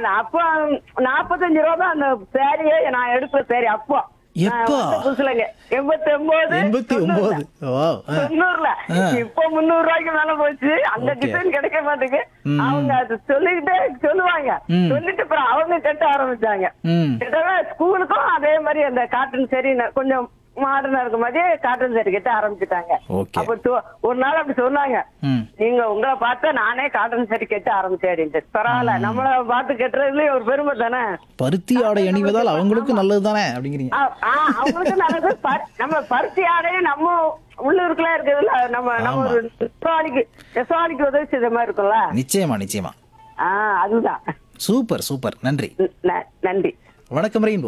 நான் அப்போ நாற்பத்தஞ்சு ரூபா தான் அந்த சேரியே நான் எடுத்த சேரி அப்போ நான் எப்போ? வந்த புதுசுலங்க எண்பத்தி ஒன்பது எண்பத்தி ஒன்பது வா தொண்ணூறுல ஆ. இப்போ முந்நூறு ரூபாய்க்கு மேல போச்சு அந்த Okay. டிசைன் கிடைக்க மாட்டேங்குது ம். அவங்க அது சொல்லிக்கிட்டே சொல்லுவாங்க ம். சொல்லிட்டு அப்புறம் அவங்க கட்ட ஆரம்பிச்சாங்க ம் கிட்டவே ஸ்கூலுக்கும் அதே மாதிரி அந்த காட்டன் சரி கொஞ்சம் மாடர்னா இருக்க மாதிரியே காட்டன் சரி கட்ட ஆரம்பிச்சுட்டாங்க Okay. அப்ப து- ஒரு நாள் அப்படி சொன்னாங்க ம் நீங்க உங்களை பார்த்தா நானே காட்டன் சரி கட்ட ஆரம்பிச்சேன் அப்படின்ட்டு பரவாயில்ல நம்மள பார்த்து கட்டுறதுலயே ஒரு பெருமை தானே பருத்தி ஆடை அணிவதால் அவங்களுக்கும் நல்லது தானே அப்படிங்கிறீங்க ஆ, ஆ, அவங்களுக்கு நல்லது ப- நம்ம பருத்தி ஆடையே நம்ம உள்ளூருக்குலாம் இருக்குதுல்ல நம்ம நம்ம ஆமா. ஒரு நெசவாளிக்கு நெசவாளிக்கு உதவி செய்த மாதிரி இருக்கும்ல நிச்சயமா நிச்சயமா ஆ அதுதான் சூப்பர் சூப்பர் நன்றி ந- நன்றி வணக்கம் ரெயின்போ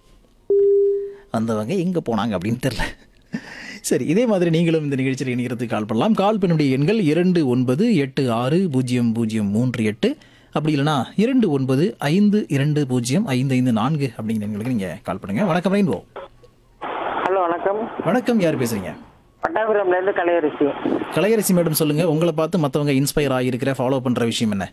வந்தவங்க எங்க போனாங்க அப்படின்னு தெரியல சரி இதே மாதிரி நீங்களும் இந்த நிகழ்ச்சியில் இணைகிறதுக்கு கால் பண்ணலாம் கால் பண்ணக்கூடிய எண்கள் இரண்டு ஒன்பது எட்டு ஆறு பூஜ்ஜியம் பூஜ்ஜியம் மூன்று எட்டு அப்படி இல்லைனா இரண்டு ஒன்பது ஐந்து இரண்டு பூஜ்ஜியம் ஐந்து ஐந்து நான்கு அப்படிங்கிற எண்களுக்கு நீங்க கால் பண்ணுங்க வணக்கம் ரெயின்போ ஹலோ வணக்கம் வணக்கம் யார் பேசுறீங்க பட்டாபுரம்ல இருந்து கலையரிசி கலையரசி மேடம் சொல்லுங்க உங்களை பார்த்து மற்றவங்க இன்ஸ்பயர் ஆகியிருக்கிற ஃபாலோ பண்ற விஷயம் என்ன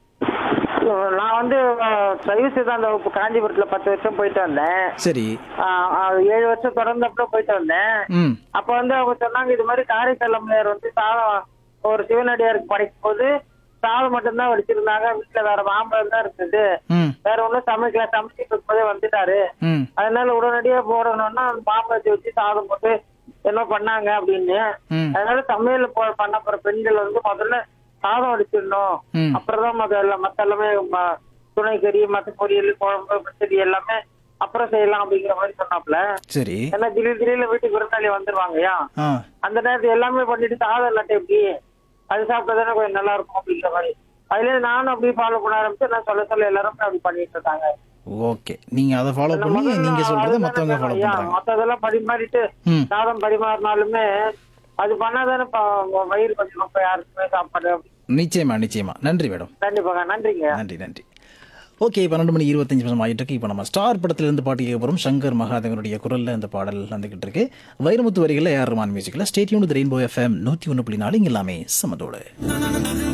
நான் வந்து சைவ சித்தாந்த வகுப்பு காஞ்சிபுரத்துல பத்து வருஷம் போயிட்டு வந்தேன் சரி ஆ, ஆ, ஏழு வருஷம் தொடர்ந்தப்ப போயிட்டு வந்தேன் ம் அப்ப வந்து அவங்க சொன்னாங்க இது மாதிரி காரைக்கால் அம்மையார் வந்து சாதம் ஒரு சிவனடியாருக்கு படைக்கும் போது சாதம் மட்டும்தான் வடிச்சிருந்தாங்க வீட்டுல வேற மாம்பழம் தான் இருந்தது ம் வேற ஒண்ணும் சமைக்கல சமைச்சிட்டு இருக்கும்போதே வந்துட்டாரு ம் அதனால உடனடியா போடணும்னா அந்த மாம்பழத்தை வச்சு சாதம் போட்டு என்ன பண்ணாங்க அப்படின்னு ம் அதனால சமையல் போ- பண்ண போற பெண்கள் வந்து முதல்ல சாதம் வடிச்சிடணும் ம் அப்புறம் தான் முதல்ல மத்த எல்லாமே ம- துணை கறி மத்த பொரியல் குழம்பு பச்சடி எல்லாமே அப்புறம் செய்யலாம் அப்படிங்கிற மாதிரி சொன்னாப்ல சரி ஏன்னா திடீர் திடீர்னு வீட்டுக்கு விருந்தாளி வந்துருவாங்கயா ஆ அந்த நேரத்துல எல்லாமே பண்ணிட்டு சாதம் இல்லாட்ட எப்படி அது சாப்பிட்டா தானே கொஞ்சம் நல்லா இருக்கும் அப்படிங்கிற மாதிரி அதுல நானும் அப்படி ஃபாலோ பண்ண ஆரம்பிச்சு நான் சொல்ல சொல்ல எல்லாரும் அப்படி பண்ணிட்டு இருக்காங்க ஓகே நீங்க அதை ஃபாலோ பண்ணி நீங்க சொல்றதை மற்றவங்க ஃபாலோ பண்றாங்க மத்ததெல்லாம் பரிமாறிட்டு ம் சாதம் பரிமாறினாலுமே அது பண்ணாதானே ப- வயிறு கொஞ்சம் ரொம்ப யாருக்குமே சாப்பாடு நிச்சயமா நிச்சயமா நன்றி மேடம் கண்டிப்பாங்க நன்றிங்க நன்றி நன்றி ஓகே பன்னெண்டு மணி இருபத்தஞ்சு நிமிஷம் ஆகிட்டு இருக்கு இப்போ நம்ம ஸ்டார் படத்திலிருந்து பாட்டு கேட்க போகிறோம் சங்கர் மகாதேவனுடைய குரலில் இந்த பாடல் வந்துகிட்டு இருக்கு வைரமுத்து வரிகளில் ஏஆர் ரமான் மியூசிக்கில் ஸ்டேட்யூன் ரெயின்போ எஃப்எம் நூற்றி ஒன்று புள்ளி நாலு இங்க எல்லாமே சமதோடு